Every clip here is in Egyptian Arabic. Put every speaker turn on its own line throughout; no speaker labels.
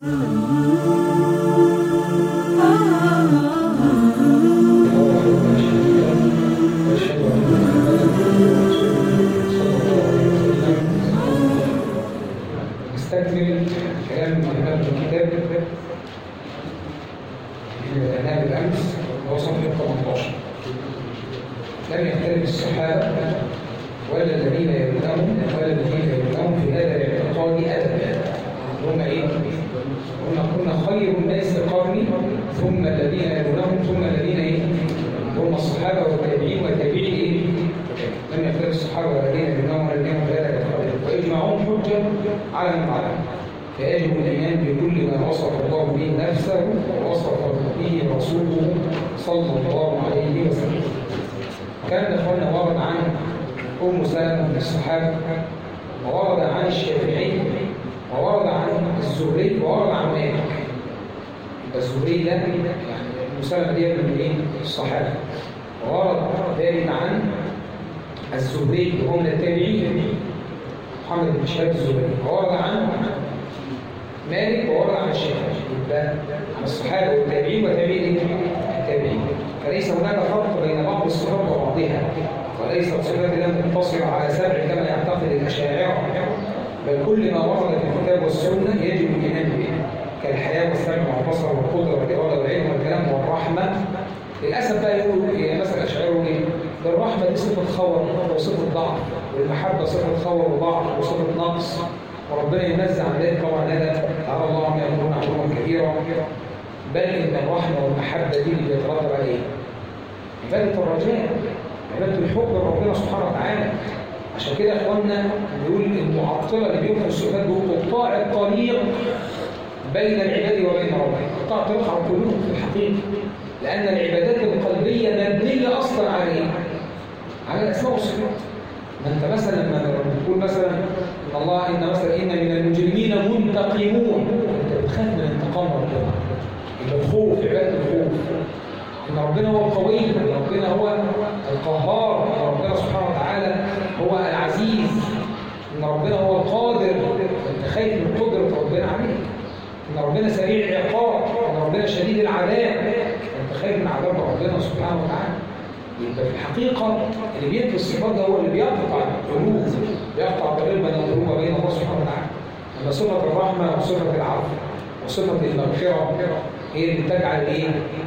نستكمل كلام الإمام في الكتاب نام الأمس هو صفحة 18 لم يختلف الصحابة ولا الذين يلونهم ولا الذين يلونهم في هذا الاعتقاد أبدا هم إيه؟ هم كنا خير الناس قرني ثم الذين يلونهم ثم الذين إيه؟ هم الصحابة والتابعين والتابعين إيه؟ لم يختلف الصحابة والذين يلونهم ولا الذين في هذا الاعتقاد وإجماعهم حجة على من بعدهم فيجب الإيمان بكل ما وصف الله به نفسه ووصف به رسوله صلى الله عليه وسلم كان إخواننا ورد عن أم سلمة من الصحابة وورد عن الشافعي وورد عن الزهري وورد عن مالك الزهري ده يعني أم سلمة دي من إيه؟ الصحابة وورد ذلك عن الزهري وهو من التابعين محمد بن شهاب الزهري وورد عن مالك وورد عن الشافعي يبقى عن الصحابه والتابعين وتابعين التابعين فليس هناك فرق بين بعض الصفات وبعضها وليس الصفات لم تنتصر على سبع كما يعتقد الاشاعره بل كل ما ورد في الكتاب والسنه يجب الايمان به كالحياه والسمع والبصر والقدره والاراده والعلم والكلام والرحمه للاسف بقى يقولوا يعني مثلا الاشاعره يقولوا ايه؟ ده الرحمه دي صفه خور وصفه ضعف والمحبه صفه خور وضعف وصفه نقص وربنا ينزع عن ذلك طبعا هذا تعالى الله عما يقولون علوا كثيرا بل ان الرحمه والمحبه دي اللي بيترتب على ايه؟ عباده الرجاء عباده الحب لربنا سبحانه وتعالى عشان كده اخواننا بيقول المعطله اللي بينكروا الصفات دول قطاع الطريق بين العباد وبين ربنا قطاع الطريق عن قلوبهم في الحقيقه لان العبادات القلبيه مبنيه اصلا على ايه؟ على الاسماء والصفات ما انت مثلا لما بتقول مثلا ان الله ان مثلا ان من المجرمين منتقمون انت بتخاف من انتقام ربنا يبقى الخوف عباده الخوف ان ربنا هو القوي ان ربنا هو القهار ان ربنا سبحانه وتعالى هو العزيز ان ربنا هو القادر انت خايف من قدره ربنا عليك ان ربنا سريع العقاب ان ربنا شديد العذاب انت خايف من عذاب ربنا سبحانه وتعالى يبقى في الحقيقة اللي بيدي الصفات ده هو اللي بيقطع القلوب بيقطع الطريق بين القلوب وبين الله سبحانه وتعالى أما صفة الرحمة وصفة العفو وصفة المغفرة هي اللي تجعل ايه؟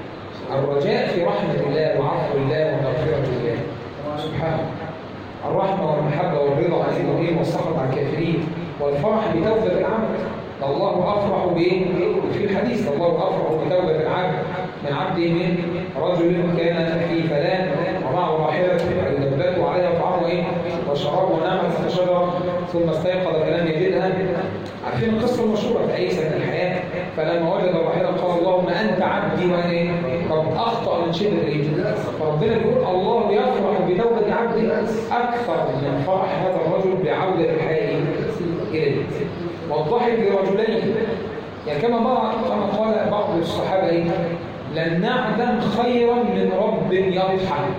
الرجاء في رحمة الله وعفو الله ومغفرة الله سبحانه الرحمة والمحبة والرضا عن المؤمنين والسخط عن الكافرين والفرح بتوبة العبد الله أفرح بإيه؟ في الحديث الله أفرح بتوبة العبد من عبده من رجل كان في فلان ومعه راحلة يدبته عليها طعام ايه وشراب ونام تحت شجرة ثم استيقظ فلم يجدها عارفين القصة المشهورة في أي سنة الحياة فلما وجد الراحلة قال اللهم أنت عبدي وأنا ايه طب أخطأ من شدة الايه فربنا بيقول الله يفرح بتوبة عبده أكثر من فرح هذا الرجل بعودة الحياة إليه والضحك لرجلين يعني كما كما قال بعض الصحابة ايه لن نعدم خيرا من رب يضحك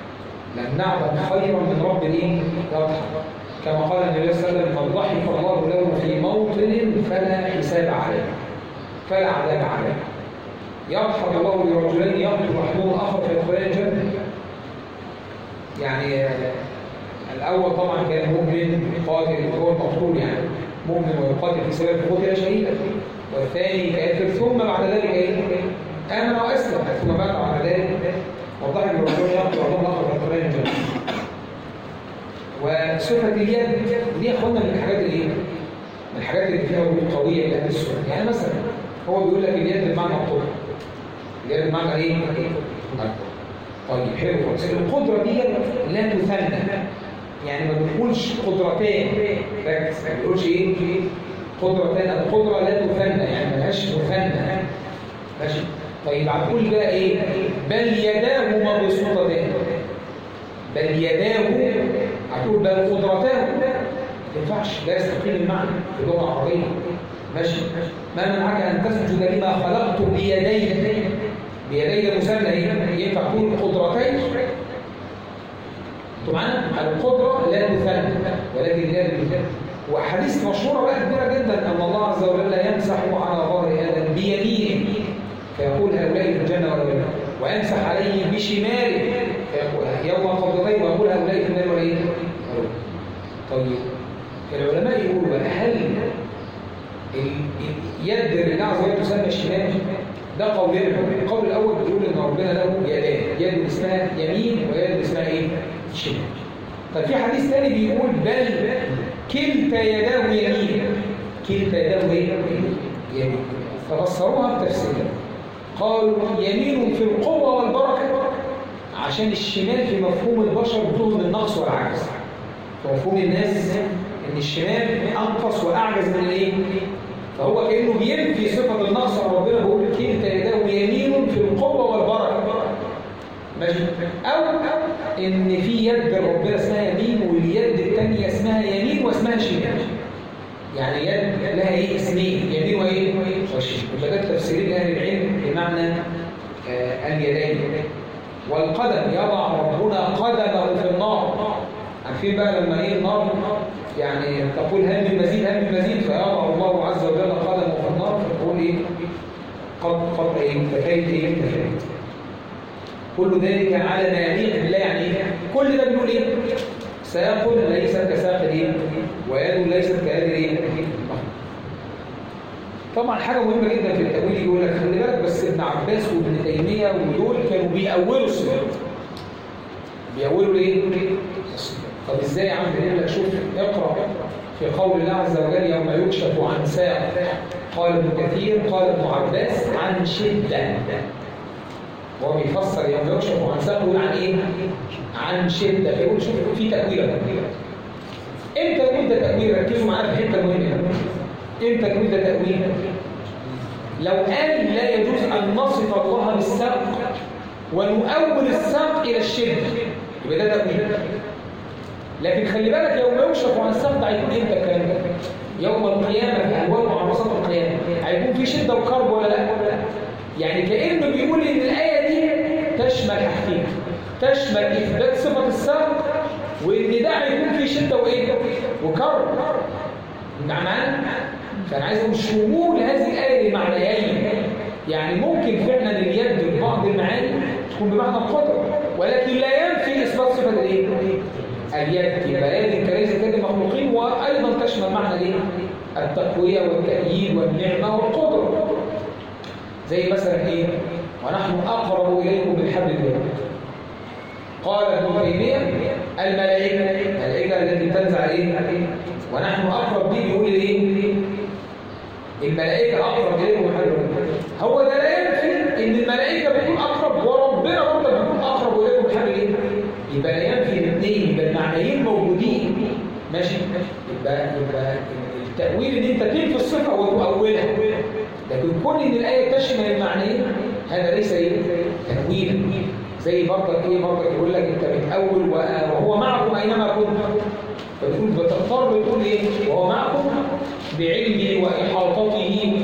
لن نعدم خيرا من رب ايه يضحك كما قال النبي صلى الله عليه وسلم من ضحك الله له في موطن فلا حساب عليه فلا عذاب عليه يضحك الله لرجلين يقتل احدهم الاخر فيدخلان الجنه يعني الاول طبعا كان مؤمن قاتل هو المقتول يعني مؤمن ويقاتل في سبيل قتل شهيدا والثاني كافر ثم بعد ذلك ايه آمن وأسلم ثم مات على ذلك وضح الرسول يقتل الله الآخر في القرآن الجنة وصفة اليد دي يا اخوانا من الحاجات اللي من الحاجات اللي فيها وجود قوية لأهل السنة يعني مثلا هو بيقول لك اليد بمعنى القدرة اليد بمعنى ايه؟ طيب حلو خالص القدرة دي لا تثنى يعني ما بنقولش قدرتين ركز ما بنقولش ايه؟ قدرتين القدرة لا تثنى يعني ملهاش مثنى ماشي طيب هتقول بقى ايه بل يداه مبسوطتان بل يداه هتقول بل قدرتاه ما ينفعش لا يستقيم المعنى في اللغه العربيه ماشي ما منعك ان تسجد لما خلقت بيدي بيدي ده مثنى ايه ينفع تقول قدرتين انتوا معانا القدره لا تثنى ولكن لا تثنى وحديث مشهوره بقى كبيره جدا ان الله عز وجل يمسح على ظهر ولا ويمسح عليه بشماله يوم قبضتين ويقول هؤلاء في النار ولا ايه؟ طيب العلماء يقولوا بقى هل يد الله عز وجل تسمى الشمال ده قولين القول الاول بيقول ان ربنا له يدان يد اسمها يمين ويد اسمها ايه شمال طب في حديث ثاني بيقول بل كلتا يداه يمين كلتا يداه ايه يمين ففسروها بتفسير قالوا يمين في القوه والبركه عشان الشمال في مفهوم البشر بتوهم النقص والعجز في مفهوم الناس ان الشمال انقص واعجز من الايه فهو كانه بينفي صفه النقص ربنا بيقول كلتا يداه يمين في القوه والبركه ماشي او ان في يد ربنا اسمها يمين واليد الثانيه اسمها يمين واسمها شمال يعني يد لها ايه اسمين يمين وايه وشمال يبقى ده تفسيرين لاهل العلم بمعنى آه اليدين والقدم يضع ربنا قدمه في النار عارفين بقى لما ايه النار يعني تقول هل من مزيد هل من مزيد فيضع الله عز وجل قدمه في النار فتقول ايه قد قد ايه انتهيت ايه انتهيت كل ذلك على ما يليق بالله يعني ايه كل ده بنقول ايه ساق ليست كساق ايه ويد ليست كيد ايه طبعا حاجه مهمه جدا في التاويل يقول لك خلي بالك بس ابن عباس وابن تيميه ودول كانوا بيأولوا الصفات بيأولوا ايه طب ازاي يا عم بنقول لك شوف اقرا في قول الله عز وجل يوم يكشف عن ساق قال ابن كثير قال ابن عباس عن شده هو بيفسر يوم يكشف عن ساق يقول عن ايه عن شده فيقول شوف في تاويله امتى نقول ده تاويل ركزوا معايا في الحته المهمه امتى نقول ده تاويل لو قال لا يجوز ان نصف الله بالساق ونؤول الساق الى الشده يبقى ده تاويل لكن خلي بالك يوم يكشف عن الساق ده هيكون امتى الكلام ده يوم القيامه في الوان وعرصات القيامه هيكون في شده وكرب ولا لا يعني كانه بيقول ان الايه دي تشمل حاجتين تشمل اثبات صفه الساق وان ده هيكون فيه شده وايه وكرب معانا فانا عايز اقول شمول هذه الايه لمعنيين يعني ممكن فعلا اليد في بعض المعاني تكون بمعنى القدره ولكن لا ينفي اثبات صفه الايه اليد يبقى يد كليس كيد المخلوقين وايضا تشمل معنى الايه التقويه والتأييد والنعمه والقدره زي مثلا ايه ونحن اقرب اليكم بالحبل الوريد قال ابن تيميه الملائكه الملائكه التي تنزل عليه ونحن اقرب به بيقول ايه الملائكه اقرب اليكم من حبل هو ده لا ينفي ان الملائكه بتكون اقرب وربنا برضه بيكون اقرب اليكم من حبل ايه يبقى لا ينفي الاثنين يبقى المعنيين موجودين ماشي يبقى يبقى التاويل ان انت تنفي الصفه وتؤولها لكن كون ان الايه تشمل المعنيين هذا ليس ايه تاويلا زي برضك ايه برضك يقول لك انت بتأول وهو معكم اينما كنت فتقول بتضطر بتقول ايه وهو معكم بعلمه واحاطته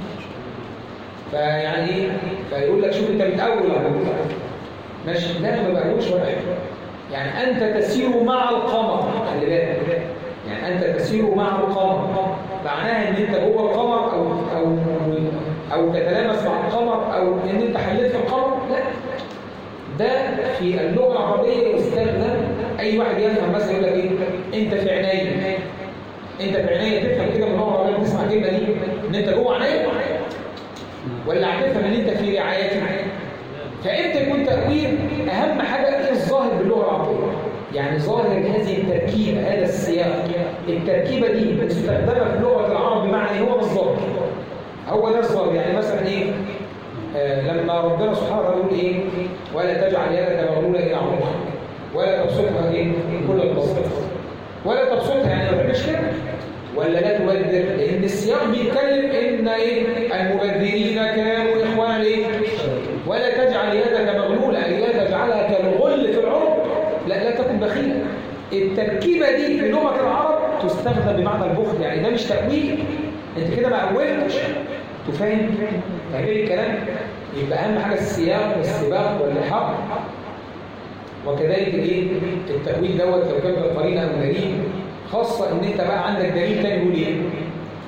فيعني ايه فيقول لك شوف انت بتأول ماشي لا ما بقولش ولا حاجه يعني انت تسير مع القمر خلي بالك يعني انت تسير مع القمر معناها ان انت جوه القمر او او او تتلامس مع القمر او ان انت حليت في القمر لا ده في اللغة العربية يستخدم أي واحد يفهم مثلا يقول لك إيه أنت في عينيا أنت في عينيا تفهم كده من اللغة العربية تسمع الكلمة دي إن أنت جوه عينيا ولا هتفهم إن أنت في رعايتي فأنت يكون تأويل أهم حاجة إيه الظاهر باللغة العربية يعني ظاهر هذه التركيبة هذا السياق التركيبة دي مستخدمة في لغة العرب بمعنى هو بالظبط هو ده الظاهر يعني مثلا إيه آه لما ربنا سبحانه وتعالى يقول ايه ولا تجعل يدك مغلوله الى عنقك ولا تبسطها ايه كل البسط ولا تبسطها يعني ما تعملش كده ولا لا تبذر لان السياق بيتكلم ان ايه المبذرين كانوا اخوان ايه ولا تجعل يدك مغلوله اي لا تجعلها كالغل في العنق لا لا تكن بخيلا التركيبه دي في لغه العرب تستخدم بمعنى البخل يعني ده مش تاويل انت كده ما اولتش تفهم يعني ايه الكلام يبقى اهم حاجه السياق والسباق واللحاق وكذلك الايه التاويل دوت لو كان بالقرينه او دليل خاصه ان انت بقى عندك دليل تاني يقول ايه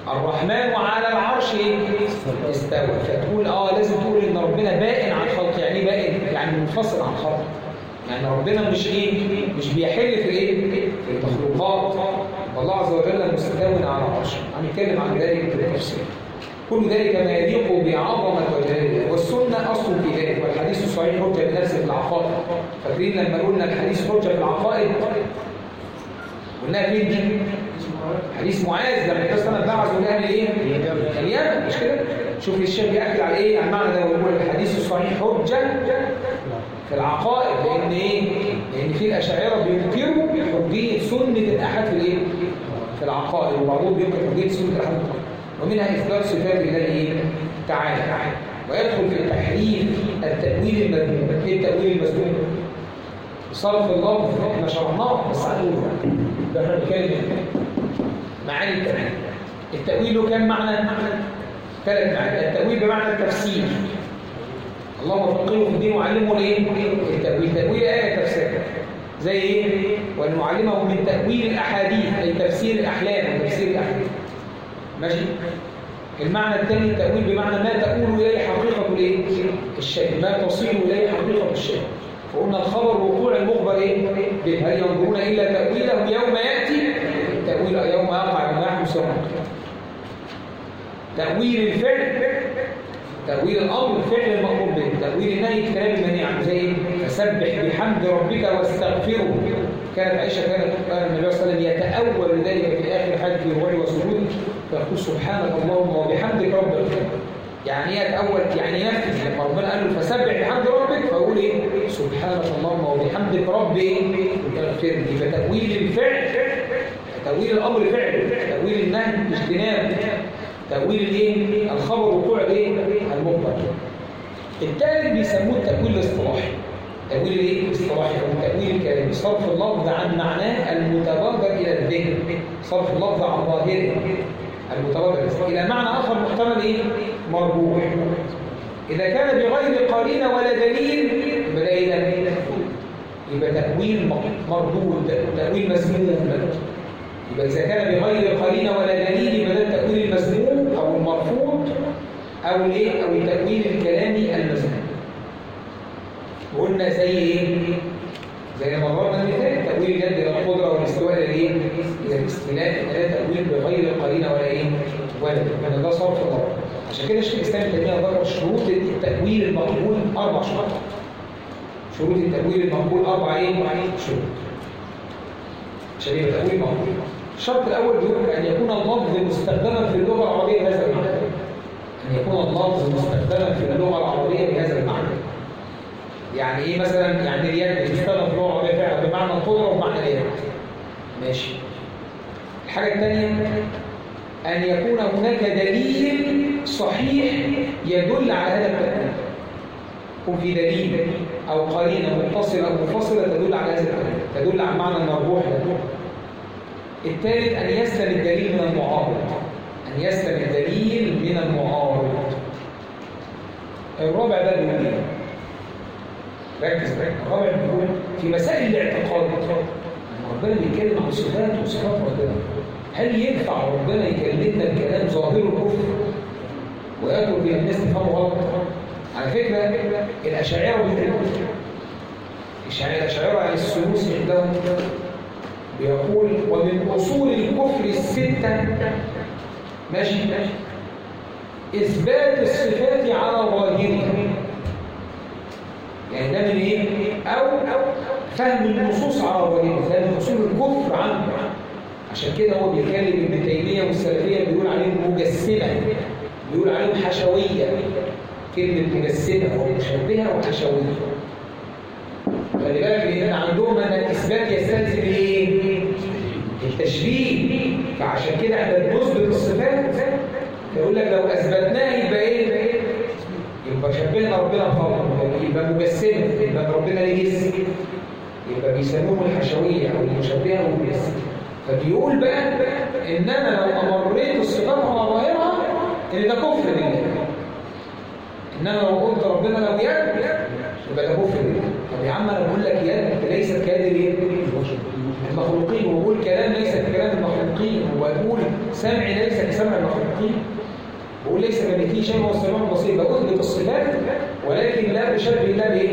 الرحمن وعلى العرش ايه استوى فتقول اه لازم تقول ان ربنا بائن عن خلقه يعني منفصل عن خلقه يعني ربنا مش ايه مش بيحل في الايه في المخلوقات والله عز وجل مستكون على عرشه هنتكلم عن ذلك بالتفصيل كل ذلك ما يليق بعظمة وجلاله والسنة أصل في ذلك والحديث الصحيح حجة بنفسه في العقائد فاكرين لما قلنا الحديث حجة في العقائد قلناها فين دي؟ حديث معاذ لما النبي صلى الله عليه وسلم بعث لاهل ايه؟ اليمن مش كده؟ شوف الشيخ بيأكد على ايه؟ على المعنى ده ويقول الحديث الصحيح حجة في العقائد لان ايه؟ لان في الاشاعره بينكروا حجيه سنه الاحاد في الايه؟ في العقائد وبعضهم بينكر حجيه سنه الاحاد ومنها اثبات صفات الله ايه؟ تعالى ويدخل في تحريف التأويل المذموم ايه التأويل المذموم؟ صرف اللفظ احنا شرحناه بس هنقول ده احنا بنتكلم معاني التأويل التأويل له كام معنى؟ ثلاث معاني التأويل بمعنى التفسير اللهم فقهه في الدين وعلمه الايه؟ التأويل تأويل آية تفسير زي ايه؟ ونعلمه من تأويل الأحاديث أي تفسير الأحلام وتفسير الأحاديث ماشي؟ المعنى الثاني التأويل بمعنى ما تقول إليه حقيقة الايه؟ الشيء ما تصل إليه حقيقة الشيء فقلنا الخبر وقوع المخبر ايه؟ به هل ينظرون إلا تأويله يوم يأتي التأويل يوم يقع يوم يحدث يوم تأويل الفعل تأويل الأمر فعل المأمور به تأويل النهي كلام المنيع عنه زي ايه؟ فسبح بحمد ربك واستغفره كانت عائشة كانت كان النبي صلى الله عليه وسلم يتأول ذلك في آخر حج في الركوع والسجود فيقول سبحانك اللهم وبحمدك رب العالمين يعني ايه يتأول يعني ينفذ لما ربنا قال له فسبح بحمد ربك فيقول ايه سبحانك اللهم وبحمدك رب ايه اغفر لي فتأويل الفعل تأويل الأمر فعل تأويل النهي اجتناب تأويل الايه الخبر وقوع الايه المخبر الثالث بيسموه التأويل الاصطلاحي تأويل الايه الاصطلاحي او تأويل الكلام صرف اللفظ عن معناه المتبادر الى الذهن صرف اللفظ عن ظاهره المتبادر الى معنى اخر محتمل ايه مرجوح اذا كان بغير قرينه ولا دليل يبقى ايه يبقى تأويل مردود تأويل مسموم يبقى إذا كان بغير قرينه ولا دليل يبقى ده التأويل المسموم أو المرفوض أو الايه أو التأويل الكلامي المذموم قلنا زي ايه زي ما ضربنا المثال تأويل جد الى القدرة والاستواء للايه الى الاستيلاء ده تأويل بغير قرينه ولا ايه ولا ده ده صرف ضرب عشان كده الشيخ الاسلام تيميه ذكر شروط التأويل المقبول اربع شروط شروط التأويل المقبول اربع ايه شروط عشان يبقى تأويل مقبول الشرط الاول بيقول ان يكون اللفظ مستخدما في اللغه العربيه بهذا المعنى ان يكون اللفظ مستخدما في اللغه العربيه بهذا المعنى يعني ايه مثلا يعني اليد بتستخدم في اللغه العربيه فعلا بمعنى القدره وبمعنى اليد ماشي الحاجه الثانيه ان يكون هناك دليل صحيح يدل على هذا التأويل يكون في دليل او قرينه متصله او منفصله تدل على هذا التأويل تدل على المعنى المرجوح ده الثالث ان يسلم الدليل من المعارض ان يسلم الدليل من المعارض الرابع ده بيقول ايه ركز الرابع بيقول في مسائل الاعتقاد ربنا بيتكلم عن صفات وصفات ربنا هل ينفع ربنا يكلمنا بكلام ظاهره الكفر ويترك الناس تفهمه غلط على فكره الاشاعره بيقولوا الاشاعره يعني السلوس عندهم بيقول ومن اصول الكفر السته ماشي اثبات الصفات على ظاهرها يعني ده من ايه او فهم النصوص على ظاهرها فهم اصول الكفر عنه عشان كده هو بيتكلم ابن تيميه والسلفيه بيقول عليهم مجسمه بيقول عليهم حشويه كلمه مجسمه ومشبهه وحشويه خلي بالك لان عندهم ان الاثبات يستلزم ايه التشبيه فعشان كده احنا بنثبت الصفات يقول لك لو اثبتناها يبقى ايه يبقى شبهنا ربنا بخلقه يبقى مجسمه يبقى ربنا ليه جسم يبقى بيسموهم الحشويه او المشبهه والمجسمه فبيقول بقى ان انا لو امريت الصفات على ظاهرها ان ده كفر بالله ان انا لو قلت ربنا لو يد يبقى ده كفر بالله طب يا عم انا بقول لك يد ليست كيد الايه المخلوقين وبقول كلام ليس كلام المخلوقين وبقول سمع ليس كسمع المخلوقين بقول ليس كمثله شيء هو السميع البصير بثبت الصفات ولكن لا اشبه الله بايه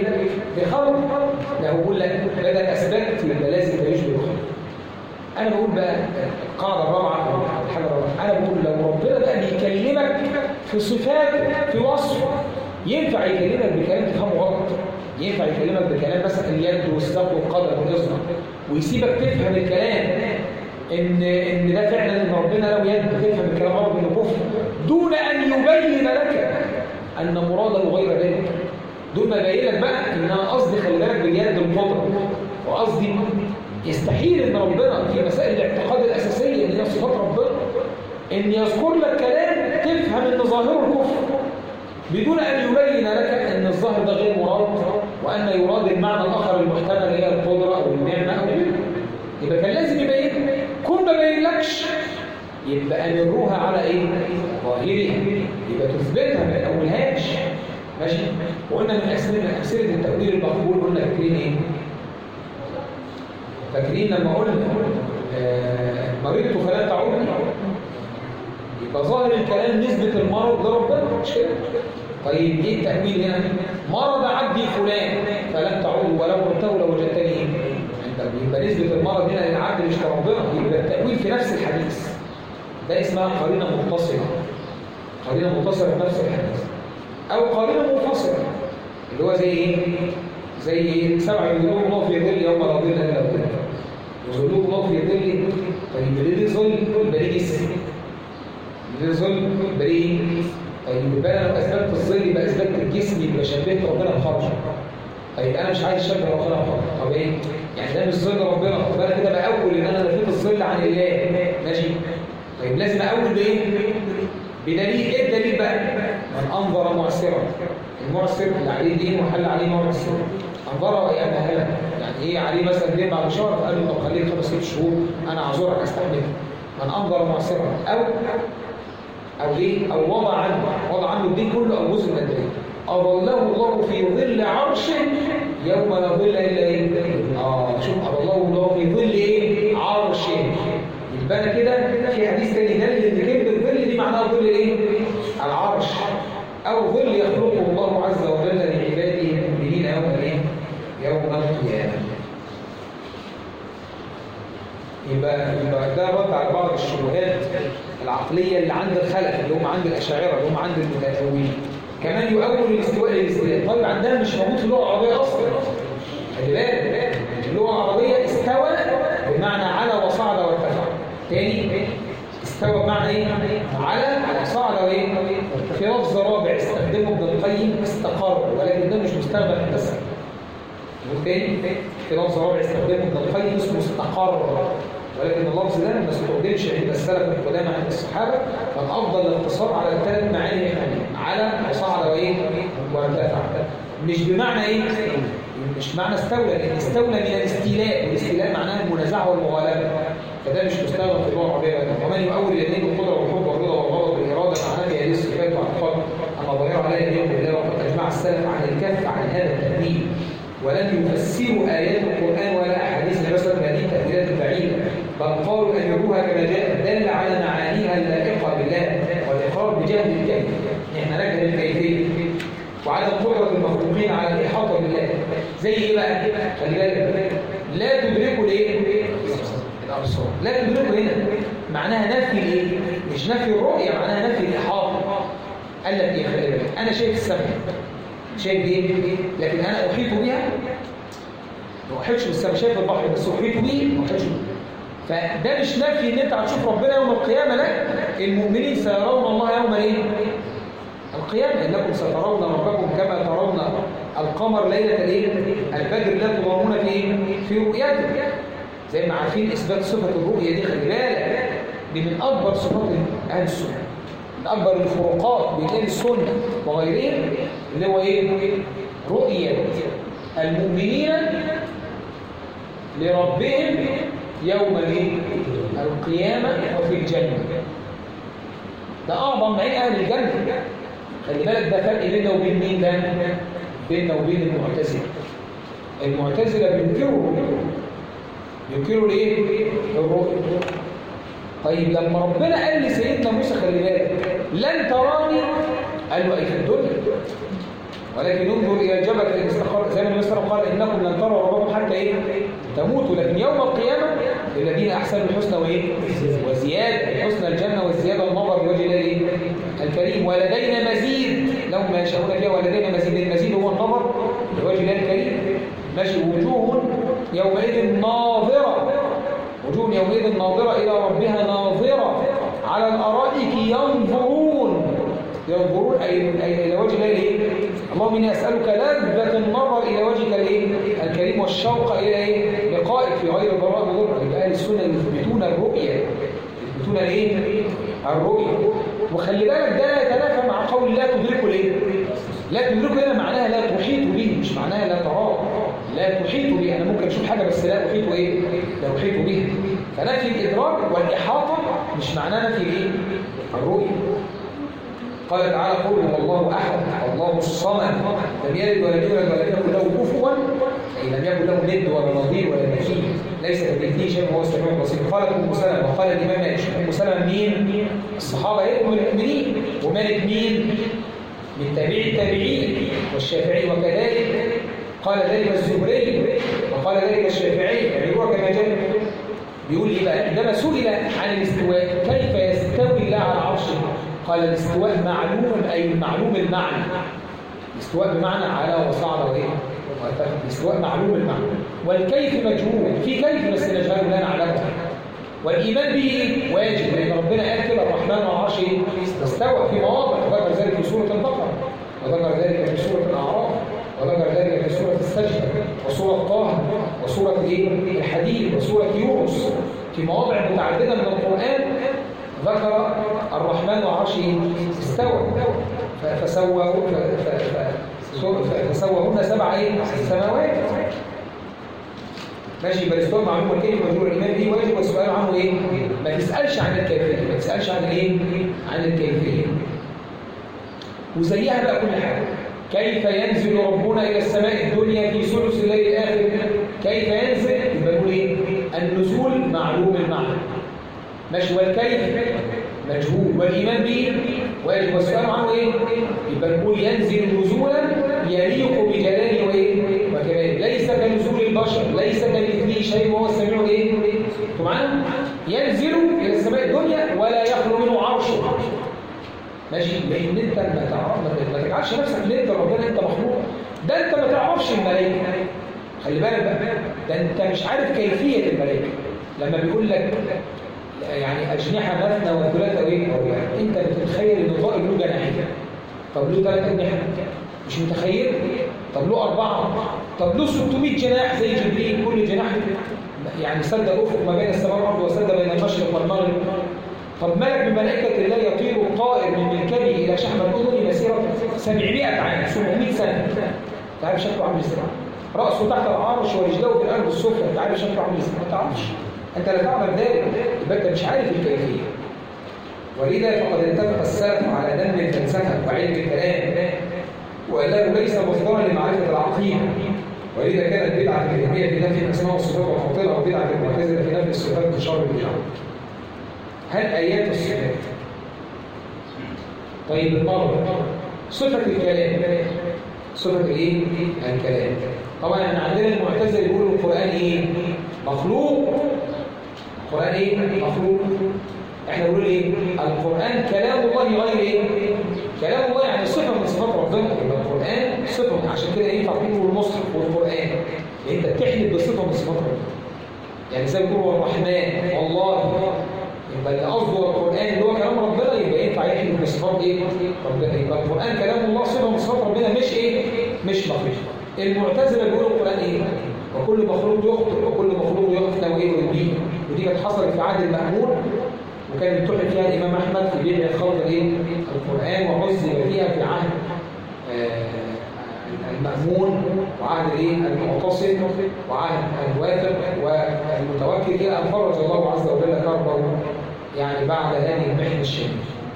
بخلق لا هو بيقول لك بدل اثبت يبقى لازم تعيش بخلق انا بقول بقى القاعده الرابعه او الحاجه الرابعه انا بقول لو ربنا بقى بيكلمك في صفات في وصف ينفع يكلمك بكلام تفهمه غلط ينفع يكلمك بكلام مثلا اليد والسبب والقدر والاصبع ويسيبك تفهم الكلام ان ان ده فعلا ان ربنا له يد تفهم الكلام غلط انه كفر دون ان يبين لك ان مراده غير ذلك دون ما يبين لك بقى ان انا قصدي خلي بالك باليد القدره وقصدي يستحيل ان ربنا في مسائل الاعتقاد الاساسيه اللي هي صفات ربنا ان يذكر لك كلام تفهم ان ظاهره الكفر بدون ان يبين لك ان الظاهر ده غير مراد وان يراد المعنى الاخر المحتمل هي القدره او النعمه او غيره يبقى كان لازم يبين كل ما بينلكش يبقى امروها على ايه ظاهرها يبقى تثبتها ما تقولهاش ماشي وقلنا من امثله امثله التاويل المقبول قلنا فاكرين ايه فاكرين لما قلنا آه مرضت فلا تعودني يبقى ظاهر الكلام نسبة المرض لربنا مش كده طيب ايه التأويل هنا مرض عبدي فلان فلم تعود ولو قلته لوجدتني ايه يبقى نسبة المرض هنا للعبد مش لربنا يبقى التأويل في نفس الحديث ده اسمها قرينة متصلة قرينة متصلة في نفس الحديث أو قرينة منفصلة اللي هو زي ايه زي ايه سبع يظلون الله في ظل يوم لا ظل الا ظله يظلون الله في ظل طيب ليه ظل يبقى ليه جسم ليه ظل يبقى ليه طيب يبقى انا لو اثبتت الظل يبقى اثبتت الجسم يبقى شبهت ربنا بخرج طيب انا مش عايز اشبه ربنا بخرج طب ايه يعني ده مش ظل ربنا طب انا كده باول ان انا نفيت الظل عن الله ماشي طيب لازم اقول بايه بدليل ايه الدليل بقى من انظر معسرا المعسر اللي عليه دين وحل عليه معسر انظره وايام اهله يعني ايه عليه مثلا دين بعد شهر فقال له طب خليك خمس ست شهور انا اعذرك استحمل من انظر معسرا او او ايه او وضع عنه وضع عنه الدين كله او جزء من الدين اظله الله في ظل عرشه يوم لا ظل الا ايه اه شوف اظله الله في ظل ايه عرشه يبقى انا كده في حديث تاني دل ان كلمه ظل دي معناها ظل ايه العرش او ظل يخلقه الله عز وجل لعباده المؤمنين يوم الايه يوم القيامه يبقى يبقى ده رد على بعض الشبهات العقليه اللي عند الخلف اللي هم عند الاشاعره اللي هم عند المتأولين كمان يؤول الاستواء للاستواء طيب عندها مش موجود في اللغه العربيه اصلا خلي بالك اللغه العربيه استوى بمعنى على وصعد وارتفع تاني استوى بمعنى ايه على وصعد وايه في لفظ رابع استخدمه ابن القيم استقر ولكن ده مش مستخدم بس تاني في لفظ رابع استخدمه ابن القيم اسمه استقر ولكن اللفظ ده ما استخدمش عند السلف القدامى عند الصحابه كان افضل الاقتصار على الثلاث معاني الثانيه على وصعد وايه وارتفع مش بمعنى ايه مش معنى استولى لان استولى من الاستيلاء والاستيلاء معناه المنازعه والمغالبه فده مش مستخدم في اللغه العربيه ومن يؤول اليدين بالقدره والحب والرضا والغضب والاراده مع هذه هذه الصفات واعتقاد اما ظاهره عليها اليد بالله وقد اجمع السلف عن الكف عن هذا التاويل ولم يفسروا ايات القران ولا احاديث النبي صلى الله عليه وسلم هذه التاويلات البعيده بل قالوا ان يروها كما جاء دل على معانيها اللائقه بالله والاقرار بجهل الكيف احنا نجهل الكيفيه وعدم قدره المخلوقين على الاحاطه بالله زي ايه بقى خلي بالك لا تدركوا الايه الابصار لا تدركوا هنا معناها نفي الايه مش نفي الرؤيه معناها نفي الاحاطه قال لك ايه خلي بالك انا شايف السماء شايف دي لكن انا احيط بها ما احيطش بالسماء شايف البحر بس احيط به ما احيطش فده مش نفي ان انت هتشوف ربنا يوم القيامه لا المؤمنين سيرون الله يوم الايه القيامة إنكم سترون ربكم كما ترون القمر ليلة الايه؟ البدر لا تضامون في في رؤيته زي ما عارفين إثبات صفة الرؤية دي خلي بالك دي من أكبر صفات أهل السنة من أكبر الفروقات بين أهل السنة وغيرهم اللي هو إيه؟ رؤية المؤمنين لربهم يوم الايه؟ القيامة وفي الجنة ده أعظم عين أهل الجنة خلي بالك ده فرق بيننا وبين مين ده بيننا وبين المعتزله المعتزله بينكروا ينكروا الايه الرؤيه طيب لما ربنا قال لسيدنا موسى خلي بالك لن تراني قال له اي في الدنيا ولكن انظر الى الجبل الذي استقر زي ما النبي صلى الله عليه وسلم قال انكم لن تروا ربكم حتى ايه تموتوا لكن يوم القيامه للذين احسنوا الحسنى وايه وزياده الحسنى الجنه والزياده النظر لوجه الله ايه الكريم ولدينا مزيد لو ما يشاءون فيها ولدينا مزيد المزيد هو النظر لوجه الله الكريم ماشي وجوه يومئذ ناظره وجوه يومئذ ناظره الى ربها ناظره على الارائك ينظرون ينظرون أي إلى وجه الله إيه؟ اللهم إني أسألك لذة النظر إلى وجهك الإيه؟ الكريم والشوق إلى إيه؟ لقائك في غير ضراء وضر يبقى أهل السنة يثبتون الرؤية يثبتون الإيه؟ الرؤية وخلي بالك ده يتنافى مع قول لا تدركه الإيه؟ لا تدركه هنا معناها لا تحيط به مش معناها لا تراه لا تحيط به أنا ممكن أشوف حاجة بس لا أحيط إيه؟ لا أحيط به فنفي الإدراك والإحاطة مش معناه نفي الإيه؟ الرؤية قال تعالى قل هو الله احد الله الصمد لم يلد ولم يولد ولم يكن له كفوا اي لم يكن له ند ولا نظير ولا مثيل ليس كمثله شيء وهو السميع البصير قال ام سلمه وقال الامام مالك ام سلمه مين الصحابه ايه ام المؤمنين ومالك مين من تابعي التابعين والشافعي وكذلك قال ذلك الزهري وقال ذلك الشافعي يعني هو كما جاء بيقول ايه بقى عندما سئل عن الاستواء كيف يستوي الله على عرشه قال الاستواء معلوم أي معلوم المعنى الاستواء بمعنى على وصعد وإيه الاستواء معلوم المعنى والكيف مجهول في كيف بس نجهله لا نعلمه والإيمان به واجب لأن ربنا قال كده الرحمن والعرش استوى في مواضع وذكر ذلك في سورة البقرة وذكر ذلك في سورة الأعراف وذكر ذلك في سورة السجدة وسورة طه وسورة الحديد وسورة يونس في مواضع متعددة من القرآن ذكر الرحمن وعرشه استوى فسوى فسوهن سبع ايه سماوات ماشي يبقى الاستواء معلوم والكيف مجرور الايمان به واجب والسؤال عنه ايه ما تسالش عن الكيفيه ما تسالش عن ايه عن الكيفيه وزيها بقى كل حاجه كيف ينزل ربنا الى السماء الدنيا في ثلث الليل الاخر كيف ينزل يبقى نقول ايه النزول معلوم المعنى ماشي والكيف مجهول والإيمان به واجب والسؤال عنه إيه؟ يبقى نقول ينزل نزولا يليق بجلاله وإيه؟ وكماله ليس كنزول البشر ليس كمثله شيء وهو السميع إيه؟ أنتوا معانا؟ ينزل إلى السماء الدنيا ولا يخلو منه عرشه ماشي لأن أنت ما تعرف ما تجعلش نفسك ان أنت ربنا أنت مخلوق ده أنت ما تعرفش الملائكة خلي بالك بقى ده أنت مش عارف كيفية الملائكة لما بيقول لك يعني أجنحة مثنى وثلاثة وإيه يعني أنت بتتخيل إن الطائر له جناحين طب له ثلاث أجنحة مش متخيل طب له أربعة طب له 600 جناح زي جبريل كل جناح يعني سد الأفق ما بين السماء والأرض وسد بين المشرق والمغرب طب ملك من ملائكة الله يطير الطائر من ملكبه إلى شحم الأذن مسيرة 700 عام 700 سنة تعرف شكله عامل ازاي؟ رأسه تحت العرش ورجله في الأرض السفلى تعرف شكله عامل ازاي؟ ما تعرفش أنت لا تعلم ذلك يبقى أنت مش عارف الكيفية ولذا فقد اتفق السلف على ذم الفلسفة وعلم الكلام وأنه ليس مصدرا لمعرفة العقيدة ولذا كانت بدعة الجهمية في نفي الأسماء والصفات والفاضلة وبدعة المعتزلة في نفي الصفات بشر البدع هل آيات الصفات طيب المرة صفة الكلام صفة الايه؟ الكلام طبعا احنا عندنا المعتزله يقولوا القرآن ايه؟ مخلوق القرآن ايه؟ مخلوق احنا بنقول ايه؟ القرآن كلام الله غير ايه؟ كلام الله يعني صفة من صفات ربنا يبقى القرآن صفة عشان كده ينفع تقول المصحف والقرآن يعني انت بتحلف بصفة من صفات ربنا يعني زي ما بيقولوا الرحمن والله يبقى اللي قصده القرآن اللي هو كلام ربنا يبقى ينفع يحلف بصفات ايه؟ ربنا يبقى القرآن كلام الله صفة من صفات ربنا مش ايه؟ مش مخلوق المعتزلة بيقولوا القرآن ايه؟ وكل مخلوق يخطئ وكل مخلوق يخطئ وايه ويبين ودي كانت حصلت في عهد المأمون وكان يمتحن فيها الإمام أحمد في بيع الخلط الايه؟ القرآن وعزل فيها في عهد المأمون وعهد الايه؟ المعتصم وعهد الواثق والمتوكل إلى أن فرج الله عز وجل كربه يعني بعد هذه المحنة الشديدة.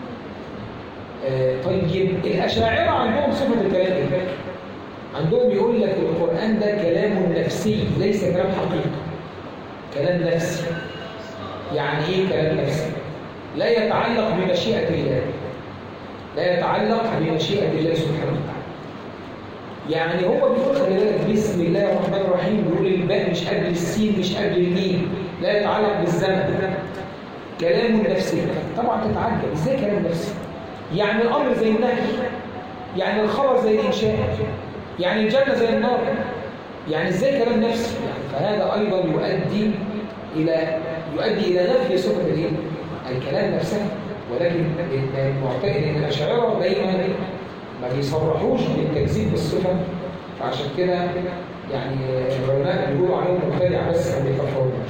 طيب الأشاعرة عندهم صفة الكلام ايه؟ عندهم يقول لك القرآن ده كلام نفسي ليس كلام حقيقي كلام نفسي يعني ايه كلام نفسي لا يتعلق بمشيئة الله لا يتعلق بمشيئة الله سبحانه وتعالى يعني هو بيقول خلي بالك بسم الله الرحمن الرحيم بيقول الباء مش قبل السين مش قبل الميم لا يتعلق بالزمن كلام نفسي طبعا تتعجب ازاي كلام نفسي يعني الامر زي النهي يعني الخبر زي الانشاء يعني الجنه زي النار يعني ازاي كلام نفسي يعني فهذا ايضا يؤدي الى يؤدي الى نفي صفه الايه الكلام نفسه ولكن المعتقد ان الاشاعره دايما ما بيصرحوش بالتكذيب بالصفه فعشان كده يعني العلماء بيقولوا عليهم مبتدع بس ما بيكفروش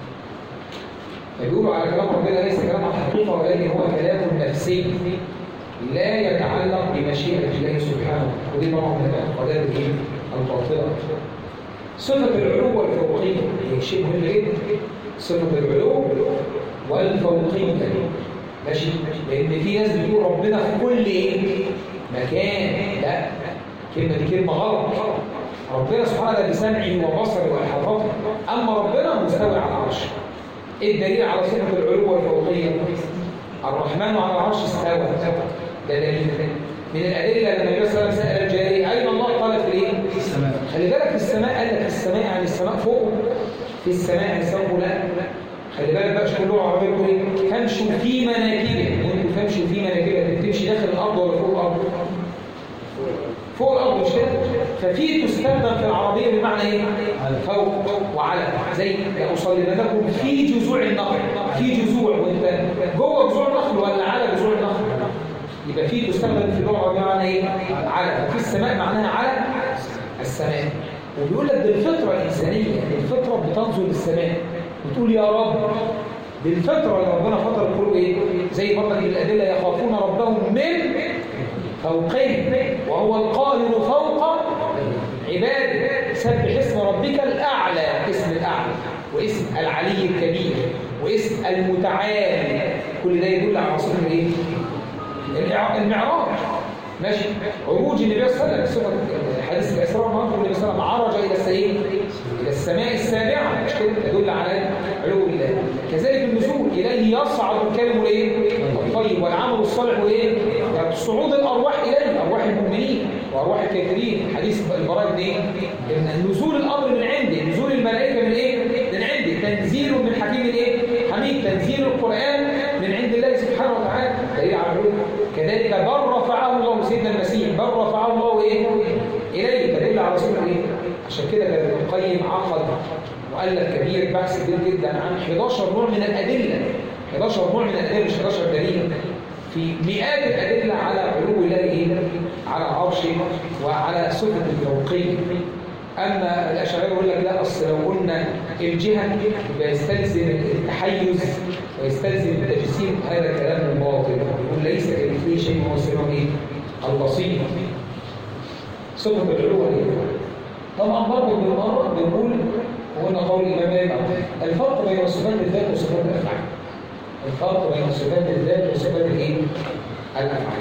فبيقولوا على كلام ربنا ليس كلام على الحقيقه ولكن هو كلام نفسي لا يتعلق بمشيئه الله سبحانه ودي طبعا من الاعتقادات الباطله صفه العلو والفوقيه هي شيء مهم جدا صفه العلو والفوقيه ماشي لان في ناس بتقول ربنا في كل ايه مكان لا الكلمه دي كلمه غلط ربنا سبحانه وتعالى بسمعه وبصره واحاطته اما ربنا مستوي على العرش ايه الدليل على صفه العلو والفوقيه الرحمن على العرش استوى ده دليل من الادله لما النبي صلى الله عليه وسلم سال الجاريه اين الله قالت في الايه
في السماء
خلي بالك في السماء قال لك في السماء يعني السماء فوق في السماء يعني السماء لا خلي بالك بقى شوف اللغه العربيه بتقول ايه فامشوا في مناكبه وانتوا فامشوا في مناكبه تمشي داخل الارض ولا فوق الارض فوق الارض مش كده ففي تستخدم في العربيه بمعنى ايه فوق وعلى زي لاصلبنكم في جذوع النخل في جذوع وانت جوه جذوع النخل ولا على جذوع النخل يبقى في تستخدم في اللغه بمعنى ايه على ففي السماء معناها على السماء وبيقول لك دي الفطره الانسانيه الفطره بتنظر للسماء وتقول يا رب بالفطره اللي ربنا فطر القلوب ايه زي برضك الادله يخافون ربهم من فوقهم وهو القاهر فوق عباده سبح اسم ربك الاعلى اسم الاعلى واسم العلي الكبير واسم المتعال كل ده يدل على صفه الايه المعراج ماشي عروج النبي صلى الله عليه وسلم حديث الاسراء والمعراج النبي صلى الله عليه وسلم عرج الى السيد الى السماء السابعه مش كده تدل على علو الله كذلك النزول اليه يصعد الكلم الايه الطيب والعمل الصالح وايه صعود الارواح اليه ارواح المؤمنين وارواح الكافرين حديث البراء بن ايه النزول الامر من عنده نزول الملائكه من ايه من عنده تنزيل من حكيم الايه حميد تنزيل القران من عند الله سبحانه وتعالى دليل على العلو كذلك بل رفعه الله سيدنا المسيح بل رفعه الله ايه اليه دليل على صفه ايه عشان كده كان ابن القيم عقد مؤلف كبير بحث كبير جدا عن 11 نوع من الادله 11 نوع من الادله مش 11 دليل في مئات الادله على علو الله ايه على عرشه وعلى صفه الفوقيه اما الاشاعره يقول لك لا اصل لو قلنا الجهه يبقى يستلزم التحيز ويستلزم التجسيم هذا كلام باطل يقول ليس كمثله شيء وهو السميع ايه البصير صفه العلو ايه طبعا برضه بالمره بنقول وقلنا قول الامام مالك الفرق بين صفات الذات وصفات الافعال الفرق بين صفات الذات وصفات الايه الافعال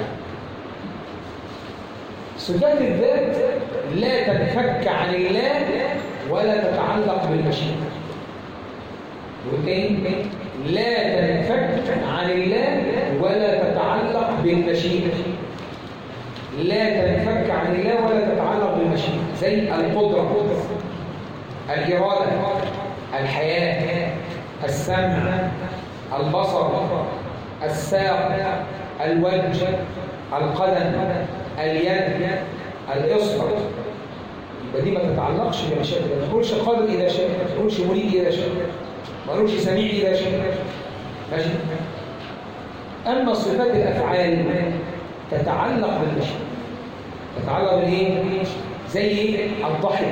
صفات الذات لا تنفك عن الله ولا تتعلق بالمشيئة وتاني لا تنفك عن الله ولا تتعلق بالمشيئة لا تنفك عن الله ولا تتعلق بالمشيئة زي القدرة الإرادة الحياة السمع البصر الساق الوجه القدم اليد الإصبع يبقى دي ما تتعلقش بمشاكل ما تقولش قادر إذا شاء ما تقولش مريد إذا شاء ما تقولش سميع إذا شاء ماشي أما صفات الأفعال تتعلق بالمشاكل تتعلق بالإيه؟ زي الضحك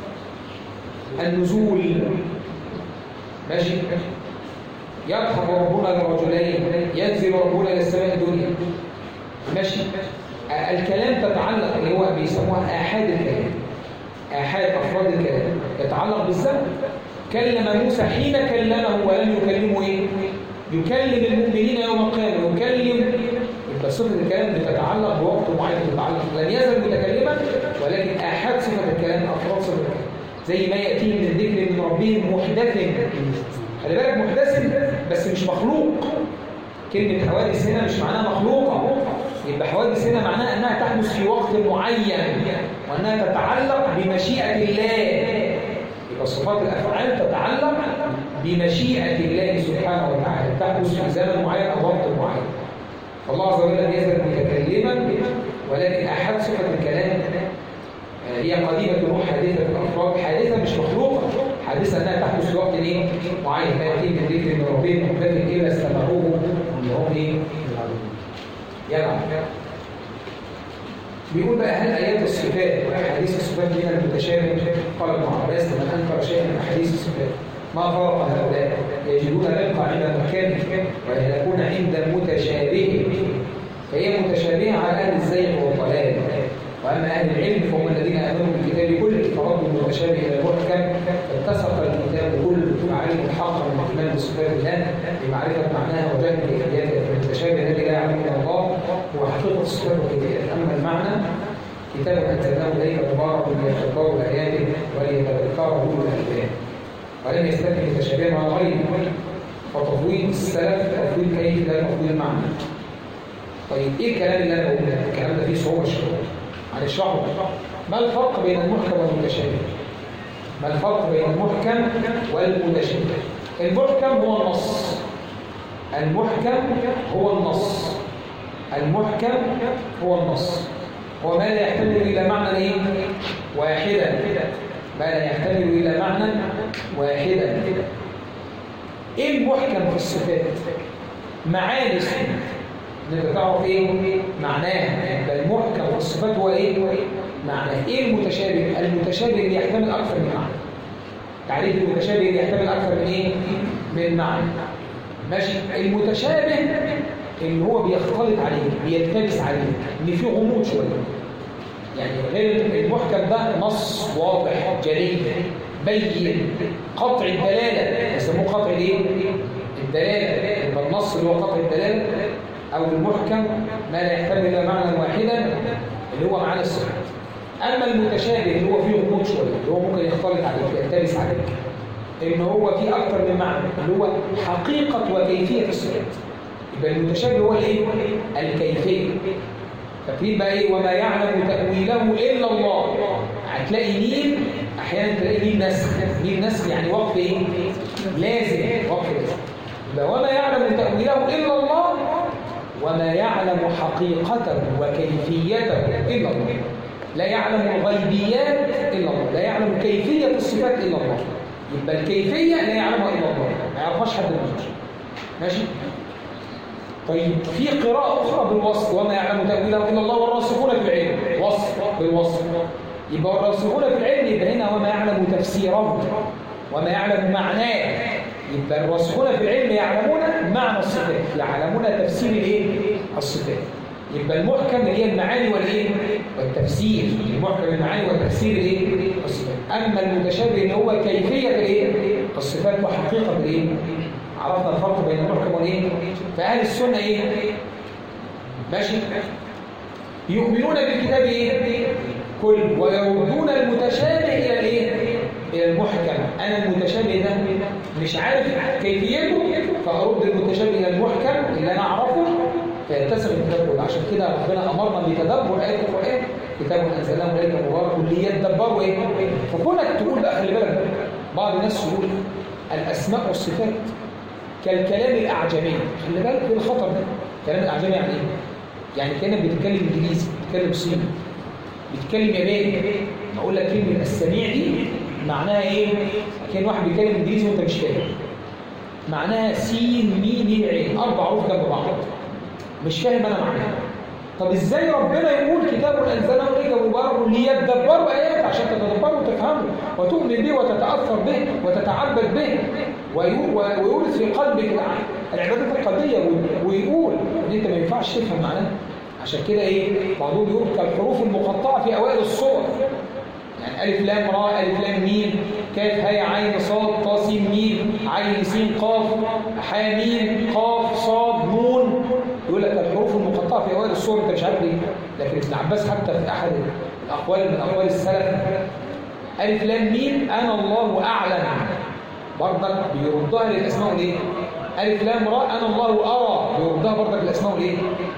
النزول ماشي يضحك ربنا لرجلين ينزل ربنا إلى السماء الدنيا ماشي الكلام تتعلق اللي هو بيسموها آحاد الكلام آحاد أفراد الكلام يتعلق بالزمن كلم موسى حين كلمه ولم يكلمه إيه؟ يكلم المؤمنين يوم القيامة يكلم يبقى صفة الكلام بتتعلق بوقت معين بتتعلق لن يزل متكلما ولكن آحاد صفة الكلام أفراد صفة الكلام زي ما يأتيه من ذكر من ربهم محدث خلي بالك محدث بس مش مخلوق كلمة حوادث هنا مش معناها مخلوقة يبقى حوادث هنا معناها انها تحدث في وقت معين وانها تتعلق بمشيئه الله يبقى صفات الافعال تتعلق بمشيئه الله سبحانه وتعالى تحدث في زمن معين او وقت معين فالله عز وجل لم يزل متكلما ولكن احد صفه الكلام هي قديمة الروح حادثة الأفراد حادثة مش مخلوقة حادثة أنها تحدث في وقت إيه؟ معين ما يأتي من ذكر من ربهم محدث إلا استمعوه وهم إيه؟ يلعب بيقول بقى هل آيات الصفات وأحاديث الصفات من المتشابه قال ابن عباس لمن أنكر شيئا من أحاديث الصفات ما فرق هؤلاء يجدون الرقة عند المحكم ويهلكون عند المتشابه فهي متشابهة على أهل الزيغ والضلال وأما أهل العلم فهم الذين آمنوا بالكتاب كله فردوا المتشابه إلى المحكم فاتسق الكتاب كله علم الحق من الإيمان بصفات الله بمعرفة معناها وجهل كيفياتها فالمتشابه الذي لا يعلم إلا الله هو حقيقة الصفات وكيفيات أما المعنى كتاب أنزلناه إليك مبارك ليتدبروا آياته وليتذكروا أولو الألباب ولم يستثني متشابها مع غيره فتفويض السلف تفويض كيف لا تفويض المعنى طيب ايه الكلام اللي انا بقوله الكلام ده فيه صعوبه شويه عن الشرح ما الفرق بين المحكم والمتشابه ما الفرق بين المحكم والمتشابه المحكم هو النص المحكم هو النص المحكم هو النص هو ما لا يحتمل الى معنى ايه واحدا ما لا يحتمل الى معنى واحدا ايه المحكم في الصفات معاني الصفات نبقى تعرف ايه معناها يبقى المحكم في الصفات هو ايه معناه ايه المتشابه المتشابه اللي يحتمل اكثر من معنى تعريف المتشابه اللي يحتمل اكثر من ايه من معنى ماشي المتشابه اللي هو بيختلط عليه بيلتبس عليه ان في غموض شويه يعني غير المحكم ده نص واضح جلي بين قطع الدلاله يسموه قطع الايه الدلاله يبقى النص اللي هو قطع الدلاله أو المحكم ما لا يحتمل إلا معنى واحدا اللي هو معنى الصفات أما المتشابه اللي هو فيه غموض شوية اللي هو ممكن يختلط عليك يلتبس عليك إن هو فيه أكثر من معنى اللي هو حقيقة وكيفية الصفات يبقى المتشابه هو الإيه؟ الكيفية فاكرين بقى إيه وما يعلم تأويله إلا الله هتلاقي مين أحيانا تلاقي مين نسخ مين نسخ يعني وقف إيه؟ لازم وقف لازم يبقى وما يعلم تأويله إلا الله وما يعلم حقيقته وكيفيته إلا الله لا يعلم الغيبيات إلا الله لا يعلم كيفية الصفات إلا الله يبقى الكيفية لا يعلمها إلا الله ما يعرفهاش حد من ماشي طيب في قراءة أخرى بالوصف وما يعلم تأويله إلا الله والراسخون في العلم وصف بالوصف يبقى الراسخون في العلم يبقى هنا وما يعلم تفسيره وما يعلم معناه يبقى الراسخون في العلم يعلمون معنى الصفات يعلمون تفسير الايه الصفات يبقى المحكم اللي هي المعاني والايه والتفسير المحكم المعاني والتفسير الايه الصفات اما المتشابه اللي هو كيفيه الايه الصفات وحقيقه الايه عرفنا الفرق بين المحكم والايه فاهل السنه ايه ماشي يؤمنون بالكتاب ايه كل ويردون المتشابه الى الايه الى المحكم انا المتشابه ده مش عارف كيفيته فارد المتشابه الى المحكم اللي انا اعرفه فيتسم الكتاب كله عشان كده ربنا امرنا بتدبر ايات القران كتاب انزلناه اليك مبارك ليدبروا ايه فكونك تقول بقى خلي بالك بعض الناس يقول الاسماء والصفات كالكلام الاعجمي خلي بالك ايه الخطر ده الكلام الاعجمي يعني ايه يعني كانك بتتكلم انجليزي بتتكلم صيني بتتكلم ياباني اقول لك كلمه السميع دي معناها ايه كان واحد بيتكلم انجليزي وانت مش فاهم معناها سين ميم عين اربع حروف جنب بعض مش فاهم انا معناها طب ازاي ربنا يقول كتاب انزلناه اليك مبارك ليدبروا ايات عشان تتدبروا وتفهموا وتؤمن به وتتاثر به وتتعبد به ويورث في قلبك العبادات القلبيه ويقول ان انت ما ينفعش تفهم معناها عشان كده ايه بعضهم يقول كالحروف المقطعه في اوائل الصور يعني ألف لام راء ألف لام ميم كاف هاء عين صاد طا سين ميم عين سين قاف حاء ميم قاف صاد نون يقول لك الحروف المقطعة في أوائل السور أنت مش عارف ليه لكن ابن عباس حتى في أحد الأقوال من أقوال السلف ألف لام ميم أنا الله أعلم برضك بيردها للأسماء الإيه؟ ألف لام راء أنا الله أرى بيردها برضك للأسماء الإيه؟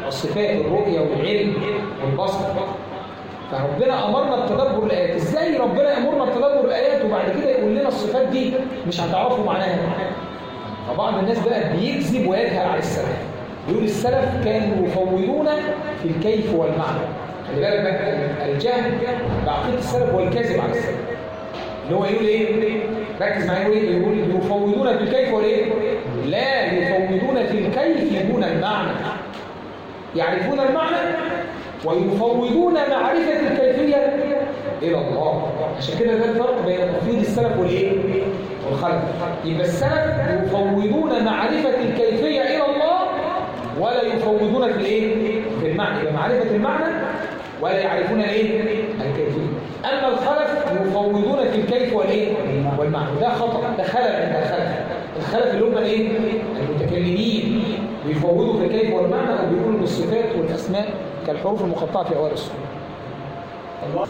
والصفات الرؤية والعلم والبصر فربنا أمرنا بتدبر الآيات إزاي ربنا يأمرنا بتدبر الآيات وبعد كده يقول لنا الصفات دي مش هتعرفوا معناها فبعض الناس بقى بيكذب ويجهل على السلف يقول السلف كانوا يفوضون في الكيف والمعنى خلي بالك بقى الجهل بعقيدة السلف هو الكذب على السلف اللي هو يقول ايه ركز معايا يقول ايه يقول يفوضون في الكيف والايه لا يفوضون في الكيف دون المعنى يعرفون المعنى ويفوضون معرفة الكيفية إلى الله عشان كده ده الفرق بين تفويض السلف والإيه؟ والخلف يبقى السلف يفوضون معرفة الكيفية إلى الله ولا يفوضون في الإيه؟ في المعنى يبقى معرفة المعنى ولا يعرفون الإيه؟ الكيفية أما الخلف يفوضون في الكيف والإيه؟ والمعنى ده خطأ ده خلل عند الخلف الخلف اللي هم الإيه؟ المتكلمين بيفوضوا في الكيف والمعنى وبيقولوا بالصفات والأسماء كالحروف المقطعة في أوائل السورة الله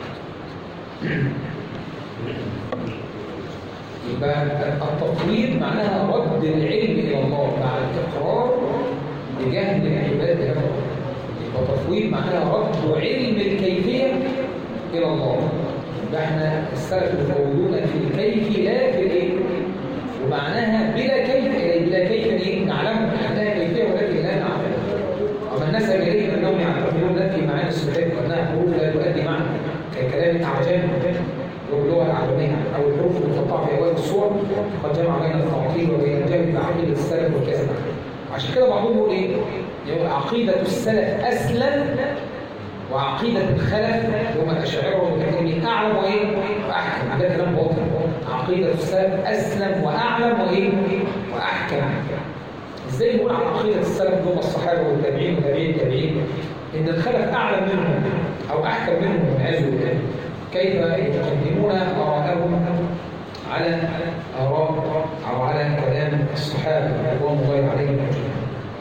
يبقى التفويض معناها رد العلم إلى الله مع الإقرار بجهل العباد له يبقى تفويض معناها رد علم الكيفية إلى الله يبقى احنا السلف يفوضون في الكيف لا في الايه ومعناها بلا كيف بلا كيف ايه نعلم انها كيفيه ولكن لا نعلم ومن نسب اليه انهم يعتقدون في معاني الصفات وانها حروف لا تؤدي معنى ككلام الاعجام واللغه العربيه او الحروف المقطعه في اوائل الصور قد جمع بين التعطيل وبين الجهل بعقيده السلف والكذب عشان كده بعضهم يقول ايه؟ يقول عقيده السلف اسلم وعقيدة الخلف هم الأشاعرة والمتكلمين أعلم وإيه؟ وأحكم ده كلام باطل عقيدة السلف أسلم وأعلم وإيه؟ وأحكم إزاي نقول عن عقيدة السلف هم الصحابة والتابعين وتابعين التابعين إن الخلف أعلم منهم أو أحكم منهم والعياذ بالله كيف يقدمون آراءهم على آراء أو على كلام الصحابة رضوان الله عليهم أجمعين